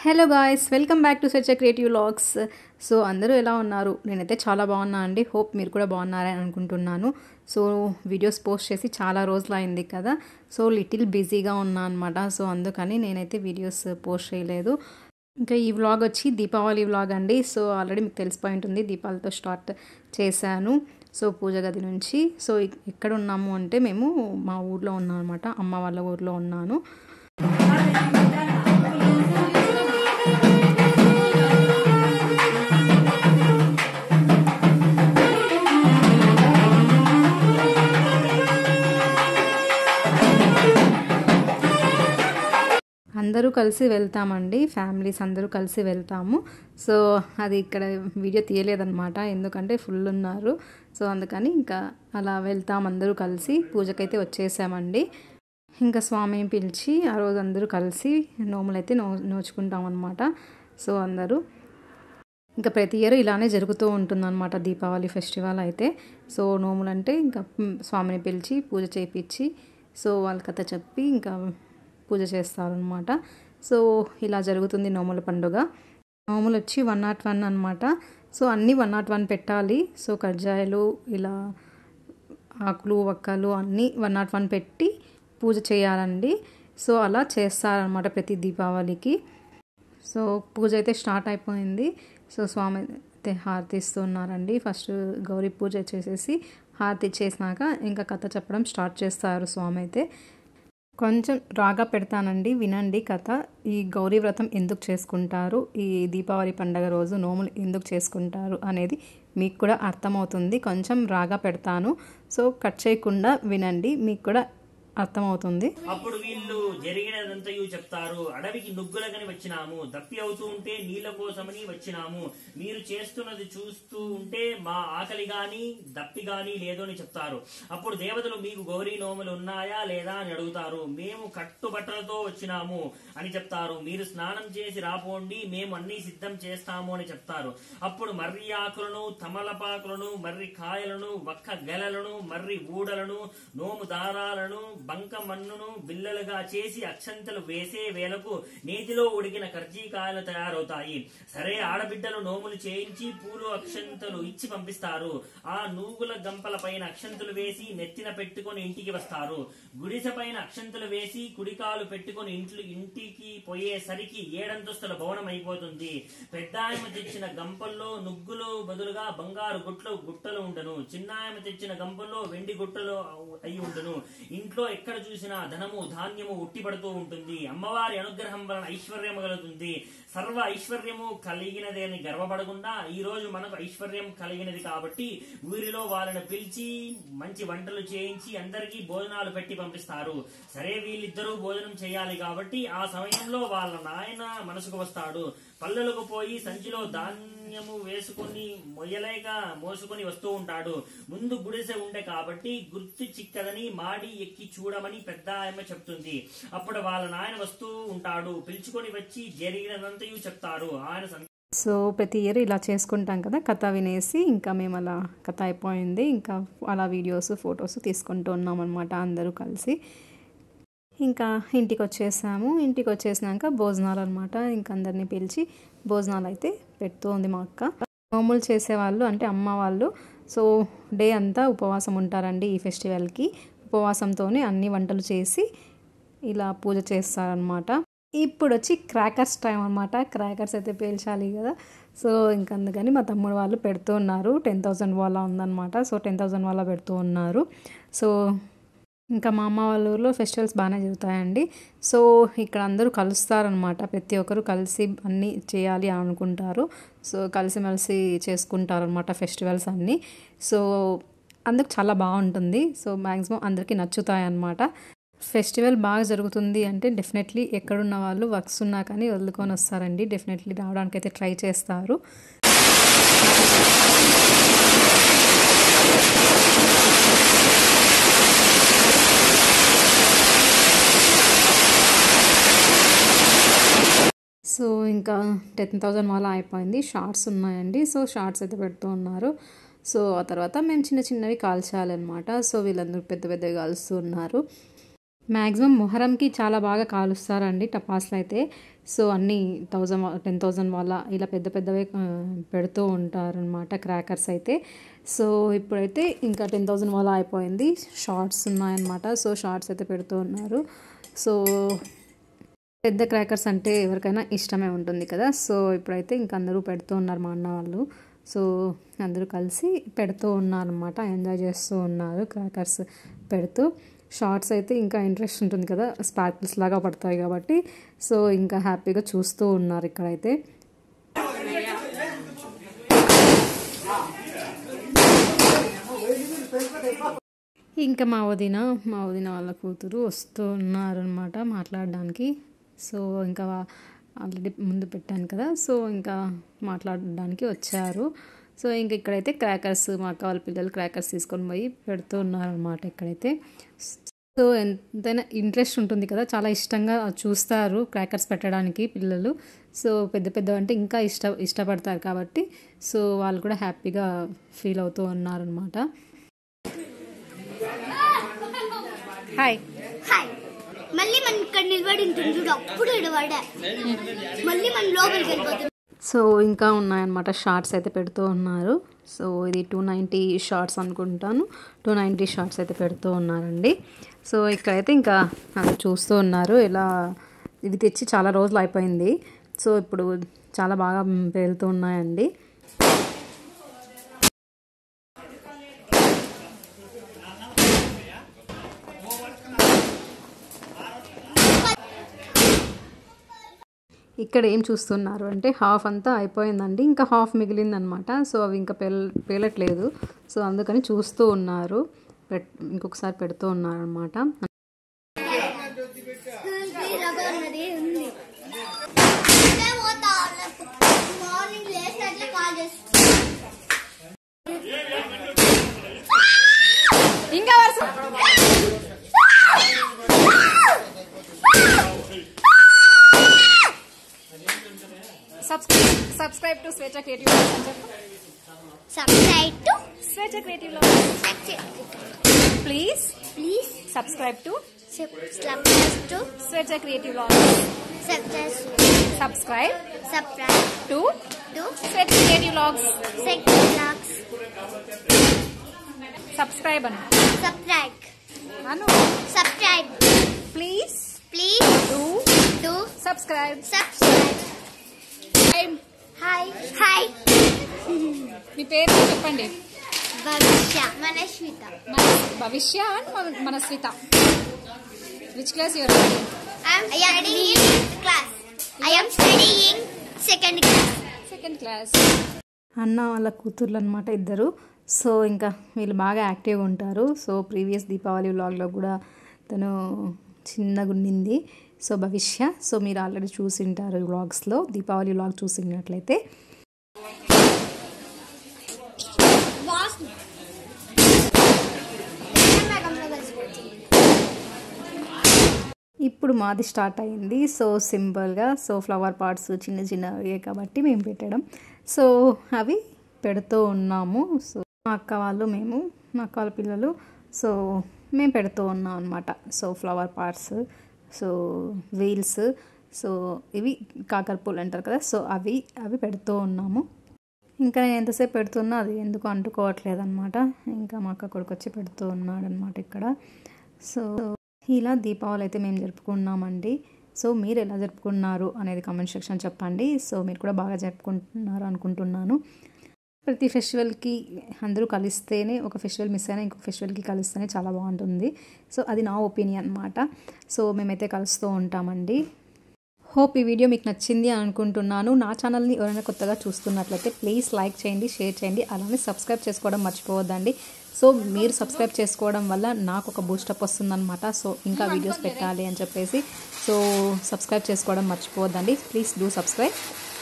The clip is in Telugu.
Hello guys welcome back to సచ్ క్రియేటివ్ లాగ్స్ సో అందరూ ఎలా ఉన్నారు నేనైతే చాలా బాగున్నా అండి హోప్ మీరు కూడా బాగున్నారని అనుకుంటున్నాను సో వీడియోస్ పోస్ట్ చేసి చాలా రోజులు అయింది కదా సో లిటిల్ బిజీగా ఉన్నా అనమాట సో అందుకని నేనైతే వీడియోస్ పోస్ట్ చేయలేదు ఇంకా ఈ వ్లాగ్ వచ్చి దీపావళి వ్లాగ్ అండి సో ఆల్రెడీ మీకు తెలిసిపోయి ఉంటుంది దీపాలతో స్టార్ట్ చేశాను సో పూజ గది నుంచి సో ఇక్- ఎక్కడ ఉన్నాము అంటే మేము మా ఊర్లో ఉన్నాం అనమాట అమ్మ వాళ్ళ ఊర్లో ఉన్నాను అందరూ కలిసి వెళ్తామండి ఫ్యామిలీస్ అందరూ కలిసి వెళ్తాము సో అది ఇక్కడ వీడియో తీయలేదన్నమాట ఎందుకంటే ఫుల్ ఉన్నారు సో అందుకని ఇంకా అలా వెళ్తాం అందరూ కలిసి పూజకైతే వచ్చేసామండి ఇంకా స్వామిని పిలిచి ఆ రోజు అందరూ కలిసి నోములైతే నో నోచుకుంటాం అనమాట సో అందరూ ఇంకా ప్రతి ఇయర్ ఇలానే జరుగుతూ ఉంటుందన్నమాట దీపావళి ఫెస్టివల్ అయితే సో నోములు అంటే ఇంకా మ్, స్వామిని పిలిచి పూజ చేయించి సో వాళ్ళ కథ చెప్పి ఇంకా పూజ చేస్తారనమాట సో ఇలా జరుగుతుంది నోముల పండుగ నోములు వచ్చి వన్ నాట్ వన్ అనమాట సో అన్నీ వన్ నాట్ వన్ పెట్టాలి సో కజ్జాయలు ఇలా ఆకులు వక్కలు అన్నీ వన్ నాట్ వన్ పెట్టి పూజ చేయాలండి సో అలా చేస్తారనమాట ప్రతి దీపావళికి సో పూజ అయితే స్టార్ట్ అయిపోయింది సో స్వామి అయితే హారతి ఇస్తున్నారండి ఫస్ట్ గౌరీ పూజ చేసేసి హారతి ఇచ్చేసినాక ఇంకా కథ చెప్పడం స్టార్ట్ చేస్తారు స్వామి అయితే కొంచెం రాగా పెడతానండి వినండి కథ ఈ గౌరీ వ్రతం ఎందుకు చేసుకుంటారు ఈ దీపావళి పండగ రోజు నోములు ఎందుకు చేసుకుంటారు అనేది మీకు కూడా అర్థమవుతుంది కొంచెం రాగా పెడతాను సో కట్ చేయకుండా వినండి మీకు కూడా అర్థమవుతుంది అప్పుడు వీళ్ళు జరిగినదంతయు చెప్తారు అడవికి నుగ్గులకని వచ్చినాము దప్పి అవుతూ ఉంటే నీళ్ల కోసమని వచ్చినాము మీరు చేస్తున్నది చూస్తూ ఉంటే మా ఆకలి గాని దప్పి గాని లేదో అని చెప్తారు అప్పుడు దేవతలు మీకు గౌరీ నోములు ఉన్నాయా లేదా అని అడుగుతారు మేము కట్టుబట్టలతో వచ్చినాము అని చెప్తారు మీరు స్నానం చేసి రాపోండి మేము అన్ని సిద్ధం చేస్తాము అని చెప్తారు అప్పుడు మర్రి ఆకులను తమలపాకులను మర్రి కాయలను వక్క గెలలను మర్రి ఊడలను నోము దారాలను బంక మన్నును బిల్లలుగా చేసి అక్షంతలు వేసే వేలకు నేతిలో ఉడికిన కర్జీకాయలు తయారవుతాయి సరే ఆడబిడ్డలు నోములు చేయించి పూలు అక్షంతలు ఇచ్చి పంపిస్తారు ఆ నూగుల గంపల పైన అక్షంతలు వేసి నెత్తిన పెట్టుకొని ఇంటికి వస్తారు గుడిసె పైన అక్షంతలు వేసి కుడికాలు పెట్టుకొని ఇంట్లో ఇంటికి పోయేసరికి ఏడంతస్తుల భవనం అయిపోతుంది పెద్ద ఆయమ తెచ్చిన గంపల్లో నుగ్గులు బదులుగా బంగారు గుట్లు గుట్టలు ఉండను చిన్న ఆయమ తెచ్చిన గంపల్లో వెండి గుట్టలు అయి ఉండును ఇంట్లో ఎక్కడ చూసినా ధనము ధాన్యము ఉట్టిపడుతూ ఉంటుంది అమ్మవారి అనుగ్రహం వలన ఐశ్వర్యము కలుగుతుంది సర్వ ఐశ్వర్యము కలిగినది అని గర్వపడకుండా ఈ రోజు మనకు ఐశ్వర్యం కలిగినది కాబట్టి ఊరిలో వాళ్ళని పిలిచి మంచి వంటలు చేయించి అందరికీ భోజనాలు పెట్టి పంపిస్తారు సరే వీళ్ళిద్దరూ భోజనం చేయాలి కాబట్టి ఆ సమయంలో వాళ్ళ నాయన మనసుకు వస్తాడు పల్లెలకు పోయి సంచిలో ధాన్యము వేసుకొని మొయ్యలేక మోసుకొని వస్తూ ఉంటాడు ముందు గుడిసె ఉండే కాబట్టి గుర్తు చిక్కదని మాడి ఎక్కి చూడమని పెద్ద ఆమె చెప్తుంది అప్పుడు వాళ్ళ నాయన వస్తూ ఉంటాడు పిలుచుకొని వచ్చి జరిగినదంతయు చెప్తారు ఆయన సం- సో ప్రతి ఇయర్ ఇలా చేసుకుంటాం కదా కథ వినేసి ఇంకా మేము అలా కథ అయిపోయింది ఇంకా అలా వీడియోస్ ఫొటోస్ తీసుకుంటూ ఉన్నాం అనమాట అందరూ కలిసి ఇంకా ఇంటికి వచ్చేసాము ఇంటికి వచ్చేసినాక భోజనాలు అనమాట ఇంకా అందరినీ పిలిచి భోజనాలు అయితే పెడుతూ ఉంది మా అక్క మామూలు చేసేవాళ్ళు అంటే అమ్మ వాళ్ళు సో డే అంతా ఉపవాసం ఉంటారండి ఈ ఫెస్టివల్కి ఉపవాసంతోనే అన్ని వంటలు చేసి ఇలా పూజ చేస్తారనమాట ఇప్పుడు వచ్చి క్రాకర్స్ టైం అనమాట క్రాకర్స్ అయితే పేల్చాలి కదా సో ఇంకా అందుకని మా తమ్ముడు వాళ్ళు పెడుతూ ఉన్నారు టెన్ థౌసండ్ వాళ్ళ ఉందన్నమాట సో టెన్ థౌసండ్ వాళ్ళ పెడుతూ ఉన్నారు సో ఇంకా మా అమ్మ వాళ్ళ ఊర్లో ఫెస్టివల్స్ బాగానే జరుగుతాయండి సో ఇక్కడ అందరూ కలుస్తారనమాట ప్రతి ఒక్కరు కలిసి అన్నీ చేయాలి అని అనుకుంటారు సో కలిసిమెలిసి చేసుకుంటారనమాట ఫెస్టివల్స్ అన్నీ సో అందుకు చాలా బాగుంటుంది సో మ్యాక్సిమం అందరికీ నచ్చుతాయి అన్నమాట ఫెస్టివల్ బాగా జరుగుతుంది అంటే డెఫినెట్లీ ఎక్కడున్న వాళ్ళు వర్క్స్ ఉన్నా కానీ వదులుకొని వస్తారండి డెఫినెట్లీ రావడానికి అయితే ట్రై చేస్తారు సో ఇంకా టెన్ థౌజండ్ వాళ్ళ అయిపోయింది షార్ట్స్ ఉన్నాయండి సో షార్ట్స్ అయితే పెడుతూ ఉన్నారు సో ఆ తర్వాత మేము చిన్న చిన్నవి కాల్చాలన్నమాట సో వీళ్ళందరూ పెద్ద పెద్దవి కాలుస్తూ ఉన్నారు మ్యాక్సిమం మొహరంకి చాలా బాగా కాలుస్తారండి టపాసులు అయితే సో అన్నీ థౌజండ్ టెన్ థౌజండ్ వాళ్ళ ఇలా పెద్ద పెద్దవే ఆ, పెడుతూ ఉంటారనమాట క్రాకర్స్ అయితే సో ఇప్పుడైతే ఇంకా టెన్ థౌజండ్ వాళ్ళ అయిపోయింది షార్ట్స్ ఉన్నాయన్నమాట సో షార్ట్స్ అయితే పెడుతూ ఉన్నారు సో పెద్ద క్రాకర్స్ అంటే ఎవరికైనా ఇష్టమే ఉంటుంది కదా సో ఇప్పుడైతే ఇంక అందరూ పెడుతూ ఉన్నారు మా అన్న వాళ్ళు సో అందరూ కలిసి పెడుతూ ఉన్నారనమాట ఎంజాయ్ చేస్తూ ఉన్నారు క్రాకర్స్ పెడుతూ షార్ట్స్ అయితే ఇంకా ఇంట్రెస్ట్ ఉంటుంది కదా స్పార్కిల్స్ లాగా పడతాయి కాబట్టి సో ఇంకా హ్యాపీగా చూస్తూ ఉన్నారు ఇక్కడైతే ఇంకా మా వదిన మా వదిన వాళ్ళ కూతురు వస్తూ ఉన్నారనమాట మాట్లాడడానికి సో ఇంకా ఆల్రెడీ ముందు పెట్టాను కదా సో ఇంకా మాట్లాడడానికి వచ్చారు సో ఇంక ఇక్కడైతే క్రాకర్స్ మా అక్క వాళ్ళ పిల్లలు క్రాకర్స్ తీసుకొని పోయి పెడుతూ ఉన్నారనమాట ఇక్కడైతే సో ఎంతైనా ఇంట్రెస్ట్ ఉంటుంది కదా చాలా ఇష్టంగా చూస్తారు క్రాకర్స్ పెట్టడానికి పిల్లలు సో పెద్ద పెద్ద అంటే ఇంకా ఇష్ట ఇష్టపడతారు కాబట్టి సో వాళ్ళు కూడా హ్యాపీగా ఫీల్ అవుతూ ఉన్నారనమాట హాయ్ హాయ్ మళ్ళీ మనం ఇక్కడ నిలబడి ఉంటుంది చూడు అప్పుడు ఇడవాడా మళ్ళీ మనం లోపలికి వెళ్ళిపోతుంది సో ఇంకా ఉన్నాయన్నమాట షార్ట్స్ అయితే పెడుతూ ఉన్నారు సో ఇది టూ నైంటీ షార్ట్స్ అనుకుంటాను టూ నైంటీ షార్ట్స్ అయితే పెడుతూ ఉన్నారండి సో ఇక్కడైతే ఇంకా అది చూస్తూ ఉన్నారు ఇలా ఇది తెచ్చి చాలా రోజులు అయిపోయింది సో ఇప్పుడు చాలా బాగా పేలుతూ ఉన్నాయండి ఇక్కడ ఏం చూస్తున్నారు అంటే హాఫ్ అంతా అయిపోయిందండి ఇంకా హాఫ్ మిగిలిందనమాట సో అవి ఇంకా పేల పేలట్లేదు సో అందుకని చూస్తూ ఉన్నారు పెట్ ఇంకొకసారి పెడుతూ ఉన్నారు అనమాట రవ్వ ఉన్నది ఉంది ఇదే పోతా మార్నింగ్ లేస్తే అట్లా కాల్ చేస్తా ఇంకా subscribe subscribe to Swechha creative subscribe to Swechha creative please please subscribe to subscribe to Swechha creative subscribe subscribe subscribe to to Swechha creative logs second blogs subscribe అను సబ్స్క్రైబ్ అను subscribe please please to to subscribe subscribe hi hi మీ పేరు చెప్పండి భవిష్య మనస్విత మన భవిష్య అండ్ మన Manasvitha which class your I am studying in class. I am studying second class. Second class అన్న వాళ్ళ కూతుర్లు అనమాట ఇద్దరు సో ఇంకా వీళ్ళు బాగా యాక్టివ్గా ఉంటారు సో ప్రీవియస్ దీపావళి వ్లాగ్లో కూడా తను చిన్నగా ఉండింది సో భవిష్య సో మీరు ఆల్రెడీ చూసింటారు వ్లాగ్స్లో దీపావళి వ్లాగ్ చూసినట్లయితే Boss. మేఘంలో కలిసిపోతుంది ఇప్పుడు మాది స్టార్ట్ అయింది సో సింపుల్గా సో ఫ్లవర్ పార్ట్స్ చిన్న చిన్నవే కాబట్టి మేము పెట్టడం సో అవి పెడుతూ ఉన్నాము సో మా అక్క వాళ్ళు మేము మా అక్క వాళ్ళ పిల్లలు సో మేము పెడుతూ ఉన్నాం అనమాట so flower parts so wheels so ఇవి కాకరపూలు అంటారు కదా సో అవి అవి పెడుతూ ఉన్నాము ఇంకా నేను ఎంతసేపు పెడుతున్నా అది ఎందుకు అంటుకోవట్లేదు అనమాట ఇంకా మా అక్క కొడుకు వచ్చి పెడుతూ ఉన్నాడు అనమాట ఇక్కడ సో ఇలా దీపావళి అయితే మేము జరుపుకున్నామండి సో మీరు ఎలా జరుపుకున్నారు అనేది కామెంట్ సెక్షన్ చెప్పండి సో మీరు కూడా బాగా జరుపుకుంటున్నారు అనుకుంటున్నాను ప్రతి ఫెస్టివల్కి అందరూ కలిస్తేనే ఒక ఫెస్టివల్ మిస్ అయినా ఇంకొక ఫెస్టివల్కి కలిస్తేనే చాలా బాగుంటుంది సో అది నా ఒపీనియన్ అనమాట సో మేమైతే కలుస్తూ ఉంటామండి హోప్ ఈ వీడియో మీకు నచ్చింది అని అనుకుంటున్నాను నా ఛానల్ని ఎవరైనా కొత్తగా చూస్తున్నట్లయితే ప్లీజ్ లైక్ చేయండి షేర్ చేయండి అలానే సబ్స్క్రైబ్ చేసుకోవడం మర్చిపోవద్దండి సో మీరు సబ్స్క్రైబ్ చేసుకోవడం వల్ల నాకు ఒక బూస్టప్ వస్తుందన్నమాట సో ఇంకా వీడియోస్ పెట్టాలి అని చెప్పేసి సో సబ్స్క్రైబ్ చేసుకోవడం మర్చిపోవద్దండి ప్లీజ్ డూ సబ్స్క్రైబ్